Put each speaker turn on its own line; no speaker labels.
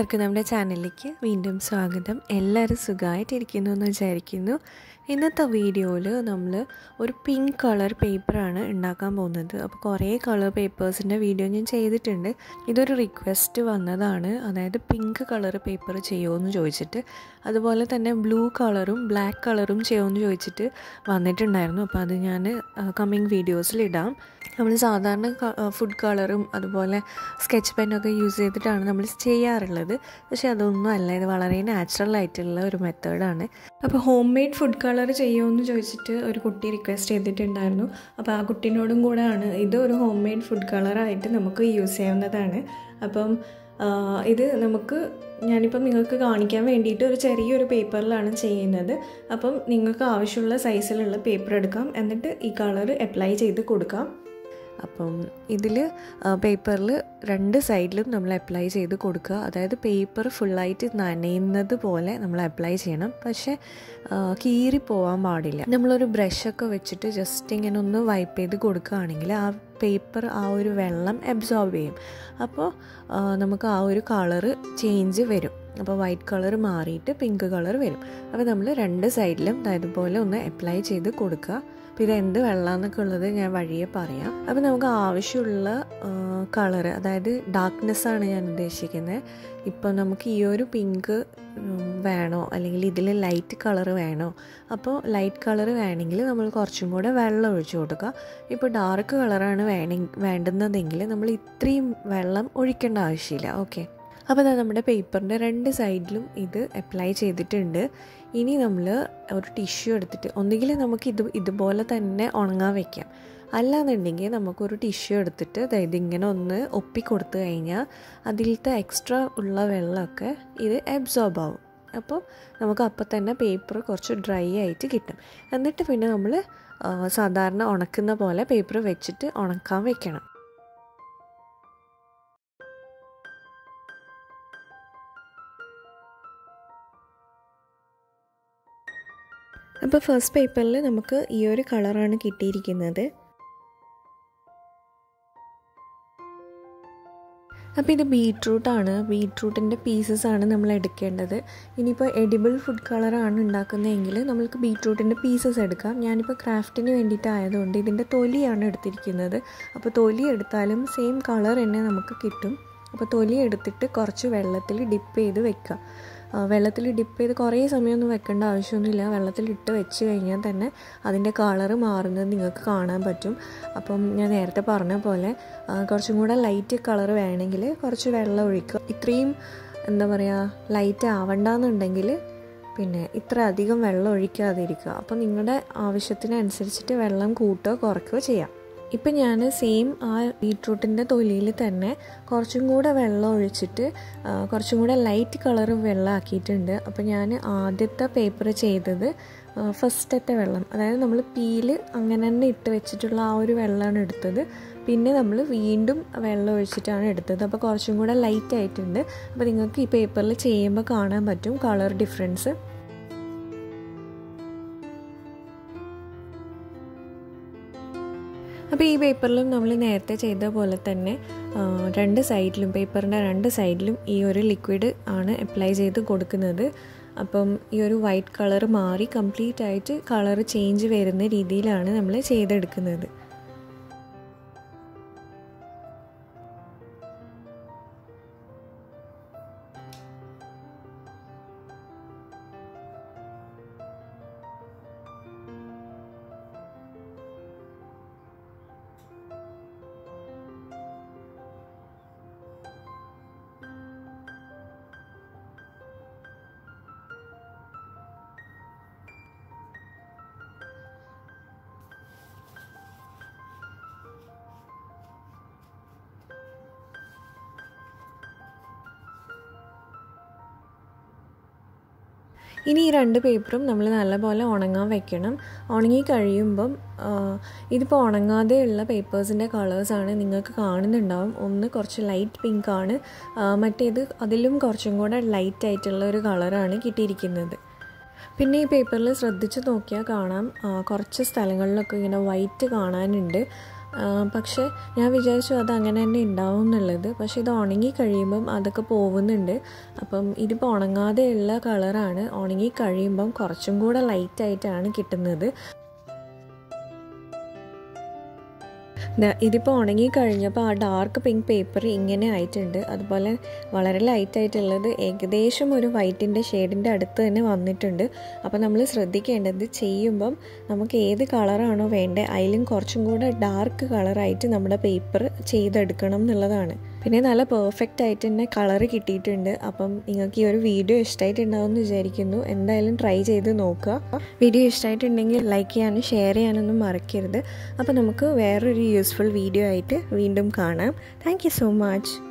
എല്ലാവർക്കും നമ്മുടെ ചാനലിലേക്ക് വീണ്ടും സ്വാഗതം എല്ലാവരും സുഖമായിട്ടിരിക്കുന്നു എന്ന് വിചാരിക്കുന്നു ഇന്നത്തെ വീഡിയോയിൽ നമ്മൾ ഒരു പിങ്ക് കളർ പേപ്പറാണ് ഉണ്ടാക്കാൻ പോകുന്നത് അപ്പോൾ കുറേ കളർ പേപ്പേഴ്സിൻ്റെ വീഡിയോ ഞാൻ ചെയ്തിട്ടുണ്ട് ഇതൊരു റിക്വസ്റ്റ് വന്നതാണ് അതായത് പിങ്ക് കളർ പേപ്പർ ചെയ്യുമോ എന്ന് ചോദിച്ചിട്ട് അതുപോലെ തന്നെ ബ്ലൂ കളറും ബ്ലാക്ക് കളറും ചെയ്യുമോ എന്ന് ചോദിച്ചിട്ട് വന്നിട്ടുണ്ടായിരുന്നു അപ്പോൾ അത് ഞാൻ കമ്മിങ് വീഡിയോസിൽ ഇടാം നമ്മൾ സാധാരണ ഫുഡ് കളറും അതുപോലെ സ്കെച്ച് പെന്നൊക്കെ യൂസ് ചെയ്തിട്ടാണ് നമ്മൾ ചെയ്യാറുള്ളത് പക്ഷേ അതൊന്നും അല്ല ഇത് വളരെ നാച്ചുറൽ ആയിട്ടുള്ള ഒരു മെത്തേഡാണ് അപ്പോൾ ഹോം മെയ്ഡ് ഫുഡ് കളർ ചെയ്യുമെന്ന് ചോദിച്ചിട്ട് ഒരു കുട്ടി റിക്വസ്റ്റ് ചെയ്തിട്ടുണ്ടായിരുന്നു അപ്പോൾ ആ കുട്ടീനോടും കൂടെ ആണ് ഇത് ഒരു ഹോം മെയ്ഡ് ഫുഡ് കളറായിട്ട് നമുക്ക് യൂസ് ചെയ്യാവുന്നതാണ് അപ്പം ഇത് നമുക്ക് ഞാനിപ്പം നിങ്ങൾക്ക് കാണിക്കാൻ വേണ്ടിയിട്ട് ഒരു ചെറിയൊരു പേപ്പറിലാണ് ചെയ്യുന്നത് അപ്പം നിങ്ങൾക്ക് ആവശ്യമുള്ള സൈസിലുള്ള പേപ്പർ എടുക്കാം എന്നിട്ട് ഈ കളർ അപ്ലൈ ചെയ്ത് കൊടുക്കാം അപ്പം ഇതിൽ പേപ്പറിൽ രണ്ട് സൈഡിലും നമ്മൾ അപ്ലൈ ചെയ്ത് കൊടുക്കുക അതായത് പേപ്പർ ഫുള്ളായിട്ട് നനയുന്നത് പോലെ നമ്മൾ അപ്ലൈ ചെയ്യണം പക്ഷേ കീറി പോകാൻ പാടില്ല നമ്മളൊരു ബ്രഷൊക്കെ വെച്ചിട്ട് ജസ്റ്റ് ഇങ്ങനെ ഒന്ന് വൈപ്പ് ചെയ്ത് കൊടുക്കുകയാണെങ്കിൽ ആ പേപ്പർ ആ ഒരു വെള്ളം അബ്സോർബ് ചെയ്യും അപ്പോൾ നമുക്ക് ആ ഒരു കളറ് ചേഞ്ച് വരും അപ്പോൾ വൈറ്റ് കളർ മാറിയിട്ട് പിങ്ക് കളർ വരും അപ്പോൾ നമ്മൾ രണ്ട് സൈഡിലും ഇതുപോലെ ഒന്ന് അപ്ലൈ ചെയ്ത് കൊടുക്കുക അപ്പോൾ ഇത് എന്ത് വെള്ളമെന്നൊക്കെ ഉള്ളത് ഞാൻ വഴിയെ പറയാം അപ്പോൾ നമുക്ക് ആവശ്യമുള്ള കളറ് അതായത് ഡാർക്ക്നെസ്സാണ് ഞാൻ ഉദ്ദേശിക്കുന്നത് ഇപ്പോൾ നമുക്ക് ഈ ഒരു പിങ്ക് വേണോ അല്ലെങ്കിൽ ഇതിൽ ലൈറ്റ് കളർ വേണോ അപ്പോൾ ലൈറ്റ് കളർ വേണമെങ്കിൽ നമ്മൾ കുറച്ചും കൂടെ വെള്ളം ഒഴിച്ചു കൊടുക്കുക ഇപ്പോൾ ഡാർക്ക് കളറാണ് വേണ വേണ്ടുന്നതെങ്കിൽ നമ്മൾ ഇത്രയും വെള്ളം ഒഴിക്കേണ്ട ആവശ്യമില്ല ഓക്കെ അപ്പോൾ അതാ നമ്മുടെ പേപ്പറിൻ്റെ രണ്ട് സൈഡിലും ഇത് അപ്ലൈ ചെയ്തിട്ടുണ്ട് ഇനി നമ്മൾ ഒരു ടിഷ്യൂ എടുത്തിട്ട് ഒന്നുകിൽ നമുക്ക് ഇത് ഇതുപോലെ തന്നെ ഉണങ്ങാൻ വെക്കാം അല്ലാന്നുണ്ടെങ്കിൽ നമുക്കൊരു ടിഷ്യൂ എടുത്തിട്ട് അതായത് ഇങ്ങനെ ഒന്ന് ഒപ്പി കൊടുത്തു കഴിഞ്ഞാൽ അതിലത്തെ എക്സ്ട്രാ ഉള്ള വെള്ളമൊക്കെ ഇത് അബ്സോർബ് ആവും അപ്പോൾ നമുക്ക് അപ്പോൾ തന്നെ പേപ്പർ കുറച്ച് ഡ്രൈ ആയിട്ട് കിട്ടും എന്നിട്ട് പിന്നെ നമ്മൾ സാധാരണ ഉണക്കുന്ന പോലെ പേപ്പർ വെച്ചിട്ട് ഉണക്കാൻ വെക്കണം അപ്പോൾ ഫസ്റ്റ് പേപ്പറിൽ നമുക്ക് ഈ ഒരു കളറാണ് കിട്ടിയിരിക്കുന്നത് അപ്പോൾ ഇത് ബീട്രൂട്ടാണ് ബീട്രൂട്ടിൻ്റെ പീസസ് ആണ് നമ്മൾ എടുക്കേണ്ടത് ഇനിയിപ്പോൾ എഡിബിൾ ഫുഡ് കളറാണ് ഉണ്ടാക്കുന്നതെങ്കിൽ നമ്മൾക്ക് ബീട്രൂട്ടിൻ്റെ പീസസ് എടുക്കാം ഞാനിപ്പോൾ ക്രാഫ്റ്റിന് വേണ്ടിയിട്ടായതുകൊണ്ട് ഇതിൻ്റെ തൊലിയാണ് എടുത്തിരിക്കുന്നത് അപ്പോൾ തൊലി എടുത്താലും സെയിം കളർ തന്നെ നമുക്ക് കിട്ടും അപ്പോൾ തൊലി എടുത്തിട്ട് കുറച്ച് വെള്ളത്തിൽ ഡിപ്പ് ചെയ്ത് വെക്കുക വെള്ളത്തിൽ ഡിപ്പ് ചെയ്ത് കുറേ സമയമൊന്നും വെക്കേണ്ട ആവശ്യമൊന്നുമില്ല വെള്ളത്തിൽ ഇട്ട് വെച്ച് കഴിഞ്ഞാൽ തന്നെ അതിൻ്റെ കളറ് മാറുന്നത് നിങ്ങൾക്ക് കാണാൻ പറ്റും അപ്പം ഞാൻ നേരത്തെ പറഞ്ഞ പോലെ കുറച്ചും കൂടെ ലൈറ്റ് കളർ വേണമെങ്കിൽ കുറച്ച് വെള്ളം ഒഴിക്കുക ഇത്രയും എന്താ പറയുക ലൈറ്റ് ആവണ്ടെന്നുണ്ടെങ്കിൽ പിന്നെ ഇത്ര അധികം വെള്ളം ഒഴിക്കാതിരിക്കുക അപ്പോൾ നിങ്ങളുടെ ആവശ്യത്തിനനുസരിച്ചിട്ട് വെള്ളം കൂട്ടുകയോ കുറയ്ക്കുകയോ ചെയ്യാം ഇപ്പം ഞാൻ സെയിം ആ ബീട്രൂട്ടിൻ്റെ തൊലിയിൽ തന്നെ കുറച്ചും കൂടെ വെള്ളം ഒഴിച്ചിട്ട് കുറച്ചും കൂടെ ലൈറ്റ് കളർ വെള്ളം ആക്കിയിട്ടുണ്ട് അപ്പോൾ ഞാൻ ആദ്യത്തെ പേപ്പർ ചെയ്തത് ഫസ്റ്റത്തെ വെള്ളം അതായത് നമ്മൾ പീല് അങ്ങനെ തന്നെ ഇട്ട് വെച്ചിട്ടുള്ള ആ ഒരു വെള്ളമാണ് എടുത്തത് പിന്നെ നമ്മൾ വീണ്ടും വെള്ളം ഒഴിച്ചിട്ടാണ് എടുത്തത് അപ്പോൾ കുറച്ചും കൂടെ ലൈറ്റ് ആയിട്ടുണ്ട് അപ്പോൾ നിങ്ങൾക്ക് ഈ പേപ്പറിൽ ചെയ്യുമ്പോൾ കാണാൻ പറ്റും കളർ ഡിഫറൻസ് അപ്പോൾ ഈ പേപ്പറിലും നമ്മൾ നേരത്തെ ചെയ്ത പോലെ തന്നെ രണ്ട് സൈഡിലും പേപ്പറിൻ്റെ രണ്ട് സൈഡിലും ഈ ഒരു ലിക്വിഡ് ആണ് അപ്ലൈ ചെയ്ത് കൊടുക്കുന്നത് അപ്പം ഈ ഒരു വൈറ്റ് കളർ മാറി കംപ്ലീറ്റ് ആയിട്ട് കളർ ചേഞ്ച് വരുന്ന രീതിയിലാണ് നമ്മൾ ചെയ്തെടുക്കുന്നത് ഇനി ഈ രണ്ട് പേപ്പറും നമ്മൾ നല്ലപോലെ ഉണങ്ങാൻ വെക്കണം ഉണങ്ങി കഴിയുമ്പം ഇതിപ്പോൾ ഉണങ്ങാതെയുള്ള പേപ്പേഴ്സിൻ്റെ കളേഴ്സാണ് നിങ്ങൾക്ക് കാണുന്നുണ്ടാവും ഒന്ന് കുറച്ച് ലൈറ്റ് പിങ്ക് ആണ് മറ്റേത് അതിലും കുറച്ചും കൂടെ ലൈറ്റ് ആയിട്ടുള്ള ഒരു കളറാണ് കിട്ടിയിരിക്കുന്നത് പിന്നെ ഈ പേപ്പറിൽ ശ്രദ്ധിച്ച് നോക്കിയാൽ കാണാം കുറച്ച് സ്ഥലങ്ങളിലൊക്കെ ഇങ്ങനെ വൈറ്റ് കാണാനുണ്ട് പക്ഷേ ഞാൻ വിചാരിച്ചു അത് അങ്ങനെ തന്നെ ഉണ്ടാവും എന്നുള്ളത് പക്ഷേ ഇത് ഉണങ്ങി കഴിയുമ്പം അതൊക്കെ പോകുന്നുണ്ട് അപ്പം ഇതിപ്പോൾ ഉണങ്ങാതെയുള്ള കളറാണ് ഉണങ്ങി കഴിയുമ്പം കുറച്ചും കൂടെ ലൈറ്റായിട്ടാണ് കിട്ടുന്നത് ഇതിപ്പോൾ ഉണങ്ങി കഴിഞ്ഞപ്പോൾ ആ ഡാർക്ക് പിങ്ക് പേപ്പർ ഇങ്ങനെ ആയിട്ടുണ്ട് അതുപോലെ വളരെ ലൈറ്റായിട്ടുള്ളത് ഏകദേശം ഒരു വൈറ്റിൻ്റെ ഷെയ്ഡിൻ്റെ അടുത്ത് തന്നെ വന്നിട്ടുണ്ട് അപ്പോൾ നമ്മൾ ശ്രദ്ധിക്കേണ്ടത് ചെയ്യുമ്പം നമുക്ക് ഏത് കളറാണോ വേണ്ടത് അതിലും കുറച്ചും കൂടെ ഡാർക്ക് കളറായിട്ട് നമ്മുടെ പേപ്പർ ചെയ്തെടുക്കണം എന്നുള്ളതാണ് പിന്നെ നല്ല പെർഫെക്റ്റ് ആയിട്ട് തന്നെ കളർ കിട്ടിയിട്ടുണ്ട് അപ്പം നിങ്ങൾക്ക് ഈ ഒരു വീഡിയോ ഇഷ്ടമായിട്ടുണ്ടാവും എന്ന് വിചാരിക്കുന്നു എന്തായാലും ട്രൈ ചെയ്ത് നോക്കുക വീഡിയോ ഇഷ്ടമായിട്ടുണ്ടെങ്കിൽ ലൈക്ക് ചെയ്യാനും ഷെയർ ചെയ്യാനൊന്നും മറക്കരുത് അപ്പോൾ നമുക്ക് വേറൊരു യൂസ്ഫുൾ വീഡിയോ ആയിട്ട് വീണ്ടും കാണാം താങ്ക് സോ മച്ച്